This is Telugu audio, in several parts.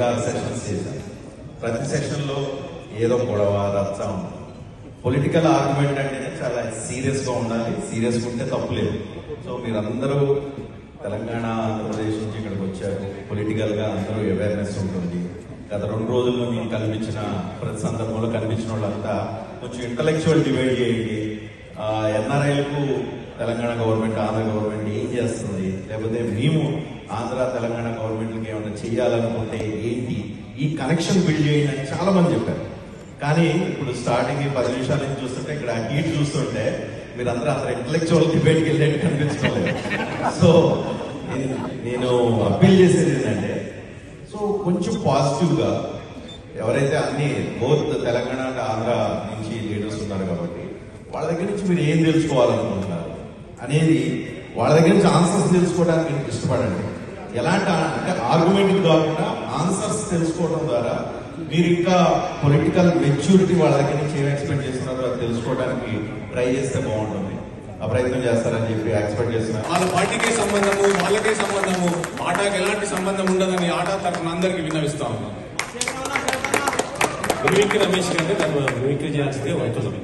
ఐదారు సెషన్స్ చేశాను ప్రతి సెషన్లో ఏదో గొడవ రచ్చం పొలిటికల్ ఆర్గ్యుమెంట్ అంటేనే చాలా సీరియస్గా ఉండాలి సీరియస్గా ఉంటే తప్పులేదు సో మీరందరూ తెలంగాణ ఆంధ్రప్రదేశ్ నుంచి ఇక్కడికి వచ్చారు పొలిటికల్గా అందరూ అవేర్నెస్ ఉంటుంది గత రెండు రోజుల్లో మీకు కనిపించిన ప్రతి సందర్భంలో కనిపించిన వాళ్ళంతా కొంచెం ఇంటలెక్చువల్ డివైడ్ చేయండి ఎన్ఆర్ఐలకు తెలంగాణ గవర్నమెంట్ ఆంధ్ర గవర్నమెంట్ ఏం చేస్తుంది లేకపోతే మేము ఆంధ్ర తెలంగాణ గవర్నమెంట్కి ఏమైనా చేయాలనుకుంటే ఏంటి ఈ కనెక్షన్ బిల్డ్ చేయండి అని చాలా మంది చెప్పారు కానీ ఇప్పుడు స్టార్టింగ్ ఈ పది నిమిషాల నుంచి చూస్తుంటే ఇక్కడ హీట్ చూస్తుంటే మీరు అందరూ అందరూ ఇంటలెక్చువల్ డిబేట్కి వెళ్ళేట్టు కనిపించడం లేదు సో నేను- నేను అప్పీల్ చేసేది ఏంటంటే సో కొంచెం పాజిటివ్గా ఎవరైతే అన్ని బోత్ తెలంగాణ అండ్ ఆంధ్ర నుంచి లీడర్స్ ఉన్నారు కాబట్టి వాళ్ళ దగ్గర నుంచి మీరు ఏం తెలుసుకోవాలనుకుంటున్నారు అనేది వాళ్ళ దగ్గర నుంచి ఆన్సర్స్ తెలుసుకోవడానికి మీరు ఇష్టపడండి ఎలాంటి ఆ- అంటే ఆర్గ్యుమెంట్ కాకుండా ఆన్సర్స్ తెలుసుకోవడం ద్వారా మీరు ఇంకా పొలిటికల్ మెచ్యూరిటీ వాళ్ళ దగ్గర నుంచి ఏం ఎక్స్పెక్ట్ చేస్తున్నారో అది తెలుసుకోవడానికి ట్రై చేస్తే బాగుంటుంది ఆ ప్రయత్నం చేస్తారని చెప్పి ఎక్స్పెక్ట్ చేస్తున్నాను వాళ్ళ పార్టీకే సంబంధము వాళ్ళకే సంబంధము ఆటకి ఎలాంటి సంబంధం ఉండదని ఆట తరఫున అందరికి విన్నవిస్తా ఉన్నాం మిమిక్రీ రమేష్ గారిని తను మిమిక్రీ చేయాల్సిందే అవుతుంది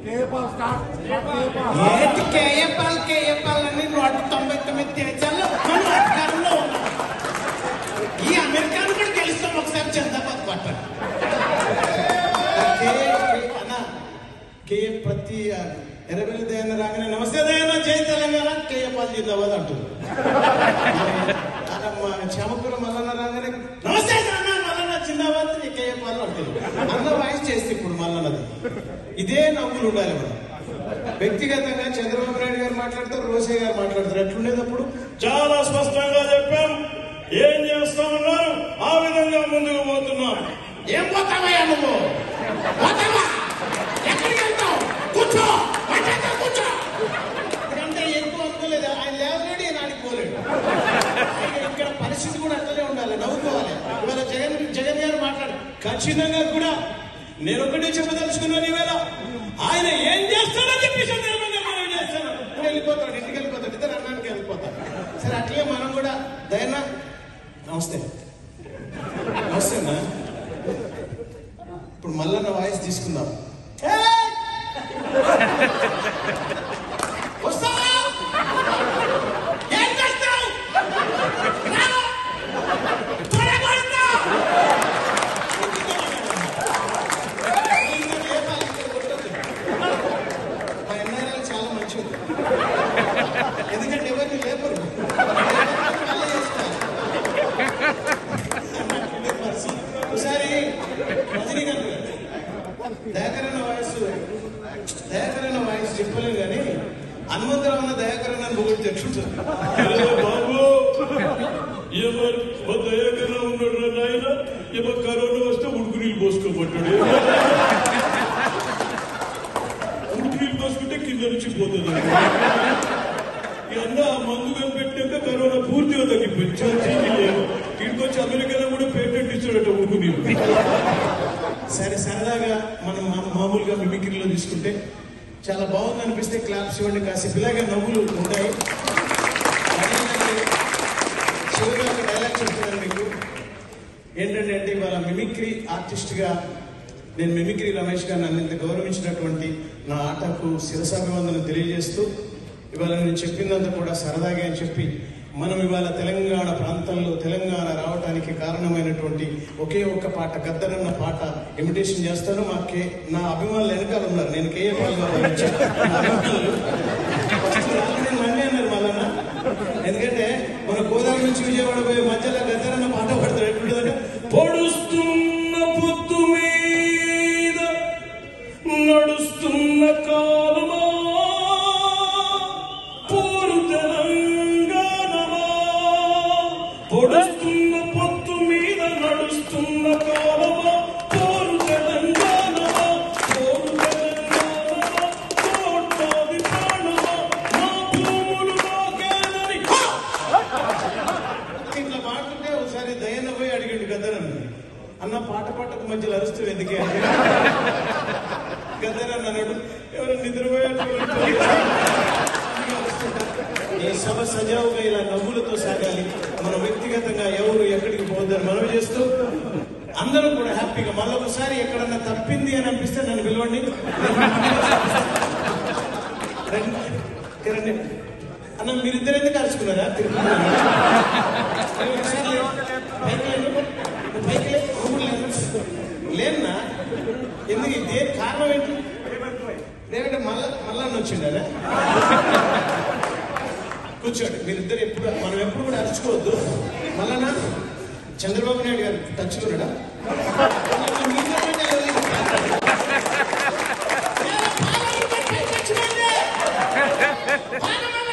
ఏంటి కేయపాల్ కేయపాల్ అని నూట తొంభై తొమ్మిది దేశాల్లో మనం అధికారంలో ఉన్నాం ఈ అమెరికాను కూడా గెలుస్తాం ఒకసారి చందాబాద్ పట్టాలి కే ప్రతి ఎర్రబెల్లి దయన రాగానే నమస్తే దయన జై తెలంగాణ కేయపాల్ జిందాబాద్ అంటుంది మా క్షమపురం మల్లన్న రాగానే నమస్తే నాన్న మల్లన్న జిందాబాద్ కేయపాల్ అంటుంది అన్న వాయిస్ చేస్తే ఇప్పుడు మల్లన్నది ఇదే నవ్వులు ఉండాలి మనం వ్యక్తిగతంగా చంద్రబాబు నాయుడు గారు మాట్లాడతారు రోసయ్య గారు మాట్లాడతారు ఎట్లుండేటప్పుడు చాలా స్పష్టంగా చెప్పాం ఏం చేస్తా ఉన్నారు ఆ విధంగా ముందుకు పోతున్నాం ఏం పోతావయ్యా నువ్వు పోతావా ఎక్కడికి వెళ్తావు కూర్చో వంటగదిలో కూర్చో అంటే ఎక్కువ అనుకోలేదు ఆయన లేవలేడు ఈయన ఆడికి పోలేడు ఇక్కడ పరిస్థితి కూడా అట్లనే ఉండాలి నవ్వుకోవాలి ఇవాళ జగన్ జగన్ గారు మాట్లాడు ఖచ్చితంగా కూడా నేను ఒకటే చెప్పదలుచుకున్నాను ఈవేళ ఆయన ఏం చేస్తాడని చెప్పి సందర్భంగా మనం చేస్తాను ఇప్పుడు వెళ్ళిపోతాడు ఇంటికి వెళ్ళిపోతాడు ఇద్దరు అన్నానికి వెళ్ళిపోతాడు సరే అట్లే మనం కూడా దయనా నమస్తే నమస్తే అన్న ఇప్పుడు మళ్ళా నా వాయిస్ తీసుకుందాం ఏయ్! వస్తావా ఏం చేస్తావు రా! త్వరగా కొడతా! మా ఎన్ఆర్ఐలు చాలా మంచిది ఎందుకంటే ఎవరిని లేపరు వాళ్ళే చేస్తారు. ఒకసారి రజనీ గారు దయాకరణ వాయిస్ దయాకరణ వాయిస్ చెప్పలేను కానీ హనుమంతరావు అన్న దయాకరణ అని పొగిడితే ఎట్లుంటుంది బాబు ఎవరు మా దయాకరణ ఉన్నాడు రా నాయన ఎవరు కరోనా వస్తే ఉడుకు నీళ్ళు పోసుకోమంటాడు ఉడుకు నీళ్ళు పోసుకుంటే కింద నుంచి పోతుంది ఈ అన్న ఆ మందు కనిపెట్టాక కరోనా పూర్తిగా తగ్గిపోయింది చర్చీకి లేదు ఇక్కడికి అమెరికాలో కూడా పేటెంట్ ఇచ్చాడట ఉడుకు నీళ్ళు సరే సరదాగా మనం మా- మామూలుగా మిమిక్రీలో తీసుకుంటే చాలా బాగుంది అనిపిస్తే క్లాప్స్ ఇవ్వండి కాసేపు ఇలాగే నవ్వులు ఉంటాయి అదేంటంటే చివరిగా ఒక డైలాగ్ చెప్తున్నాను మీకు ఏంటంటే అంటే ఇవాళ మిమిక్రీ ఆర్టిస్ట్గా నేను మిమిక్రీ రమేష్ గారు నన్ను ఇంత గౌరవించినటువంటి నా ఆటకు శిరసాభివందనం తెలియజేస్తూ ఇవాళ నేను చెప్పిందంతా కూడా సరదాగా అని చెప్పి మనం ఇవాళ తెలంగాణ ప్రాంతంలో తెలంగాణ రావడానికి కారణమైనటువంటి ఒకే ఒక్క పాట గద్దరన్న పాట ఇమిటేషన్ చేస్తాను మా కే నా అభిమానులు వెనకాల ఉన్నారు నేను కేఏ పాల్గా భావించాను నా అభిమానులు ఫస్ట్ రాగానే నన్నే అన్నారు మళ్ళన్న ఎందుకంటే మన గోదావరి నుంచి విజయవాడ పోయే మధ్యలో గద్దరన్న పాట పడతాడు ఎట్లుంటుందంటే పొడుస్తున్న పొద్దు మీద నడుస్తున్న కాలమా పోరు తెలంగాణమా పొడుస్తున్న పొద్దు మీద నడుస్తున్న కాలమా పోరు తెలంగాణమా పోరు తెలంగాణమా కోట్లాది ప్రాణమా మా భూములు మాకేనని ఇట్లా పాడుతుంటే ఒకసారి దయన్న పోయి అడిగిండు గద్దరన్న అన్న పాట పాటకు మధ్యలో అరుస్తూ ఎందుకే అంటే గద్దరన్న అన్నాడు ఎవరు నిద్రపోయేటువంటి ఈ సభ సజావుగా ఇలా నవ్వులతో సాగాలి మన వ్యక్తిగతంగా ఎవరు ఎక్కడికి పోద్దని మనవి చేస్తూ అందరూ కూడా హ్యాపీగా మళ్ళీ ఒకసారి ఎక్కడన్నా తప్పింది అని అనిపిస్తే నన్ను పిలవండి రండి. రండి. అన్న మీరిద్దరు ఎందుకు అరుచుకున్నారా ఒకసారి లే. పైకి లేను. పైకి లే. రూములు లేను. లేనా ఎందుకు ఇదే కారణం ఏంటి లేదంటే మళ్ళా మళ్ళా అన్న వచ్చిండారా కూర్చోండి మీరిద్దరు ఎప్పుడు మనం ఎప్పుడు కూడా అరుచుకోవద్దు మళ్ళా చంద్రబాబు నాయుడు గారు టచ్ ఉన్నాడా పార్లమెంట్